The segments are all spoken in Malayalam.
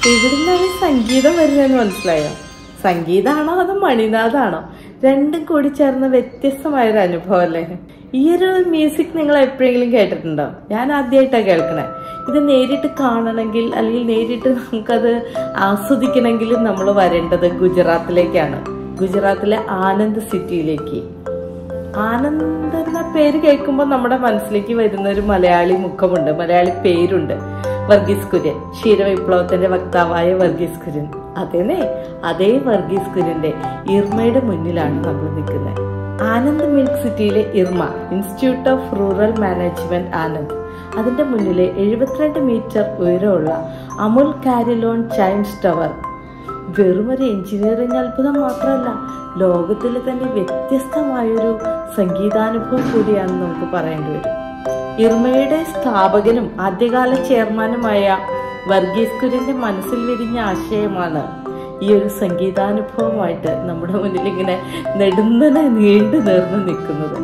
എവിടുന്നാണ് ഈ സംഗീതം വരുന്നതെന്ന് മനസ്സിലായോ സംഗീതാണോ അതോ മണിനാഥാണോ രണ്ടും കൂടി ചേർന്ന വ്യത്യസ്തമായൊരു അനുഭവം അല്ലേ ഈ ഒരു മ്യൂസിക് നിങ്ങൾ എപ്പോഴെങ്കിലും കേട്ടിട്ടുണ്ടോ ഞാൻ ആദ്യമായിട്ടാണ് കേൾക്കണേ ഇത് നേരിട്ട് കാണണമെങ്കിൽ അല്ലെങ്കിൽ നേരിട്ട് നമുക്കത് ആസ്വദിക്കണമെങ്കിൽ നമ്മൾ വരേണ്ടത് ഗുജറാത്തിലേക്കാണ് ഗുജറാത്തിലെ ആനന്ദ് സിറ്റിയിലേക്ക് ആനന്ദ് എന്ന പേര് കേൾക്കുമ്പോൾ നമ്മുടെ മനസ്സിലേക്ക് വരുന്ന ഒരു മലയാളി മുഖമുണ്ട് മലയാളി പേരുണ്ട് വർഗീസ് കുര്യൻ ക്ഷീരവിപ്ലവത്തിന്റെ വക്താവായ വർഗീസ് കുര്യൻ അതേനെ അതേ വർഗീസ് കുര്യന്റെ ഇർമയുടെ മുന്നിലാണ് നമ്മൾ നിൽക്കുന്നത് ആനന്ദ് മിൽക്ക് സിറ്റിയിലെ IRMA institute of rural management Anand അതിന്റെ മുന്നിലെ എഴുപത്തിരണ്ട് മീറ്റർ ഉയരമുള്ള അമുൽ കാരിലോൺ ചൈംസ് ടവർ വെറുമൊരു എഞ്ചിനീയറിംഗ് അത്ഭുതം മാത്രമല്ല ലോകത്തിലെ തന്നെ വ്യത്യസ്തമായൊരു സംഗീതാനുഭവം കൂടിയാണെന്ന് നമുക്ക് പറയേണ്ടി വരും ഇർമയുടെ സ്ഥാപകനും ആദ്യകാല ചെയർമാനുമായ വർഗീസ് കുര്യന്റെ മനസ്സിൽ വിരിഞ്ഞ ആശയമാണ് ഈ ഒരു സംഗീതാനുഭവമായിട്ട് നമ്മുടെ മുന്നിൽ ഇങ്ങനെ നെടുന്നനെ നീണ്ടു നേർന്ന് നിൽക്കുന്നത്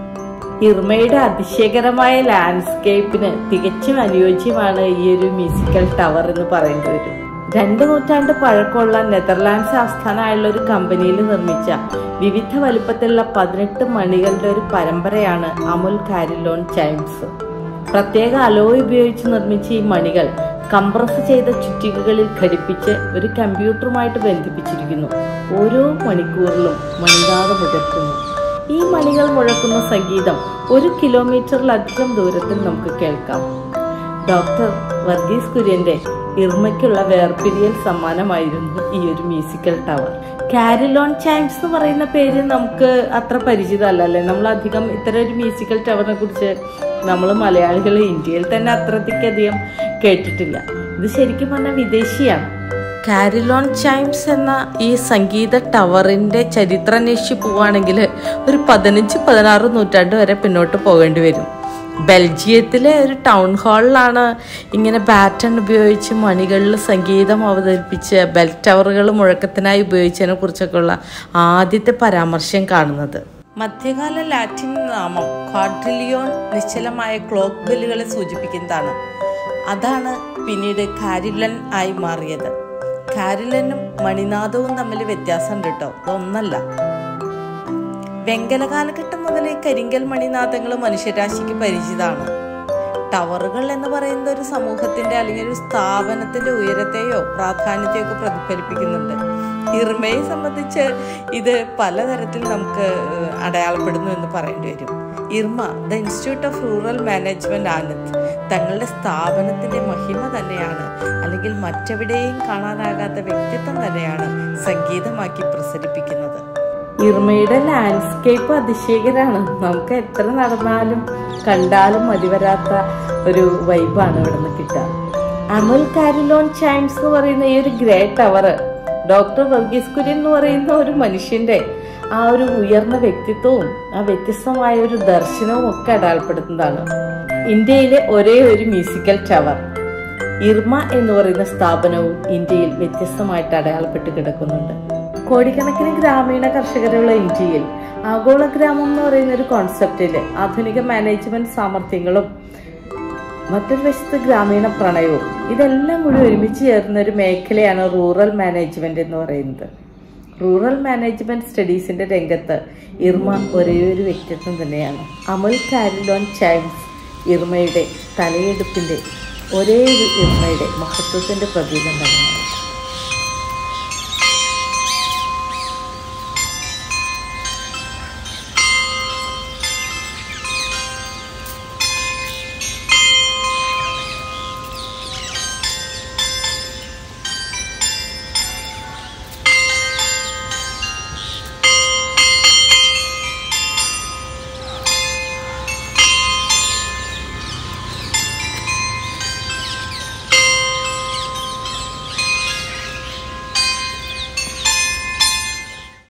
ഇർമയുടെ അതിശയകരമായ ലാൻഡ്സ്കേപ്പിന് തികച്ചും അനുയോജ്യമാണ് ഈ ഒരു മ്യൂസിക്കൽ ടവർ എന്ന് പറയേണ്ടി വരും രണ്ട് നൂറ്റാണ്ട് പഴക്കമുള്ള നെതർലാൻഡ്സ് ആസ്ഥാനമായുള്ള ഒരു കമ്പനിയിൽ നിർമ്മിച്ച വിവിധ വലുപ്പത്തിലുള്ള പതിനെട്ട് മണികളുടെ ഒരു പരമ്പരയാണ് അമുൽ കാരിലോൺ ചൈംസ് പ്രത്യേക അലോയ് ഉപയോഗിച്ച് നിർമ്മിച്ച ഈ മണികൾ കംപ്രസ് ചെയ്ത ചുറ്റികകളിൽ ഘടിപ്പിച്ച് ഒരു കമ്പ്യൂട്ടറുമായിട്ട് ബന്ധിപ്പിച്ചിരിക്കുന്നു ഓരോ മണിക്കൂറിലും മണിനാഥം മുഴക്കുന്നു ഈ മണികൾ മുഴക്കുന്ന സംഗീതം ഒരു കിലോമീറ്ററിലധികം ദൂരത്തിൽ നമുക്ക് കേൾക്കാം ഡോക്ടർ വർഗീസ് കുര്യന്റെ ഇർമയ്ക്കുള്ള വേർപിരിയൽ സമ്മാനമായിരുന്നു ഈ ഒരു മ്യൂസിക്കൽ ടവർ കാരിലോൺ ചൈംസ് എന്ന് പറയുന്ന പേര് നമുക്ക് അത്ര പരിചിതമല്ലല്ലേ നമ്മൾ അധികം ഇത്തരം ഒരു മ്യൂസിക്കൽ ടവറിനെ കുറിച്ച് നമ്മൾ മലയാളികൾ ഇന്ത്യയിൽ തന്നെ അത്രയ്ക്കധികം കേട്ടിട്ടില്ല ഇത് ശരിക്കും പറഞ്ഞാൽ വിദേശിയാണ് കാരിലോൺ ചൈംസ് എന്ന ഈ സംഗീത ടവറിന്റെ ചരിത്രം അന്വേഷിച്ച് പോവുകയാണെങ്കിൽ ഒരു പതിനഞ്ച് പതിനാറ് നൂറ്റാണ്ട് വരെ പിന്നോട്ട് പോകേണ്ടി വരും ബെൽജിയത്തിലെ ഒരു ടൗൺ ഹാളിലാണ് ഇങ്ങനെ ബാറ്റൺ ഉപയോഗിച്ച് മണികളിൽ സംഗീതം അവതരിപ്പിച്ച് ബെൽ ടവറുകൾ മുഴക്കത്തിനായി ഉപയോഗിച്ചതിനെ കുറിച്ചൊക്കെയുള്ള ആദ്യത്തെ പരാമർശം കാണുന്നത് മധ്യകാല ലാറ്റിൻ നാമം ക്വാഡ്രിലിയോൺ നിശ്ചലമായ ക്ലോക്ക് ബെല്ലുകളെ സൂചിപ്പിക്കുന്നതാണ് അതാണ് പിന്നീട് കാരിലൻ ആയി മാറിയത് കാരിലനും മണിനാഥവും തമ്മിൽ വ്യത്യാസമുണ്ട് കേട്ടോ അതൊന്നല്ല വെങ്കല കാലഘട്ടം മുതൽ ഈ കരിങ്കൽ മണിനാഥങ്ങൾ മനുഷ്യരാശിക്ക് പരിചിതമാണ് ടവറുകൾ എന്ന് പറയുന്ന ഒരു സമൂഹത്തിന്റെ അല്ലെങ്കിൽ ഒരു സ്ഥാപനത്തിന്റെ ഉയരത്തെയോ പ്രാധാന്യത്തെയോ ഒക്കെ പ്രതിഫലിപ്പിക്കുന്നുണ്ട് ഇർമയെ സംബന്ധിച്ച് ഇത് പലതരത്തിൽ നമുക്ക് ഏഹ്, അടയാളപ്പെടുന്നു എന്ന് പറയേണ്ടി വരും IRMA the institute of rural management Anand തങ്ങളുടെ സ്ഥാപനത്തിന്റെ മഹിമ തന്നെയാണ് അല്ലെങ്കിൽ മറ്റെവിടെയും കാണാനാകാത്ത വ്യക്തിത്വം തന്നെയാണ് സംഗീതമാക്കി പ്രസരിപ്പിക്കുന്നത് ഇർമയുടെ ലാൻഡ്സ്കേപ്പ് അതിശയകരാണ് നമുക്ക് എത്ര നടന്നാലും കണ്ടാലും മതിവരാത്ത ഒരു വൈബാണ് ഇവിടെ നിന്ന് കിട്ടുക അമുൽ കാരിലോൺ ചൈംസ് എന്ന് പറയുന്ന ഈ ഒരു grey tower doctor Varghese Kurien എന്ന് പറയുന്ന ഒരു മനുഷ്യന്റെ ആ ഒരു ഉയർന്ന വ്യക്തിത്വവും ആ വ്യത്യസ്തമായ ഒരു ദർശനവും ഒക്കെ അടയാളപ്പെടുത്തുന്നതാണ് ഇന്ത്യയിലെ ഒരേ ഒരു മ്യൂസിക്കൽ ടവർ ഇർമ എന്ന് പറയുന്ന സ്ഥാപനവും ഇന്ത്യയിൽ വ്യത്യസ്തമായിട്ട് അടയാളപ്പെട്ട് കിടക്കുന്നുണ്ട് കോടിക്കണക്കിന് ഗ്രാമീണ കർഷകരുള്ള ഇന്ത്യയിൽ ആഗോള ഗ്രാമം എന്ന് പറയുന്ന ഒരു കോൺസെപ്റ്റില് ആധുനിക മാനേജ്മെന്റ് സാമർഥ്യങ്ങളും മറ്റൊരു വശത്ത് ഗ്രാമീണ പ്രണയവും ഇതെല്ലാം കൂടി ഒരുമിച്ച് ചേർന്ന ഒരു മേഖലയാണ് റൂറൽ മാനേജ്മെന്റ് എന്ന് പറയുന്നത് റൂറൽ മാനേജ്മെന്റ് സ്റ്റഡീസിന്റെ രംഗത്ത് ഇർമ ഒരേ ഒരു വ്യക്തിത്വം തന്നെയാണ് അമുൽ കാരിലോൺ ചൈംസ് ഇർമയുടെ തലയെടുപ്പിന്റെ ഒരേ ഒരു ഇർമയുടെ മഹത്വത്തിന്റെ പ്രതീകം തന്നെയാണ്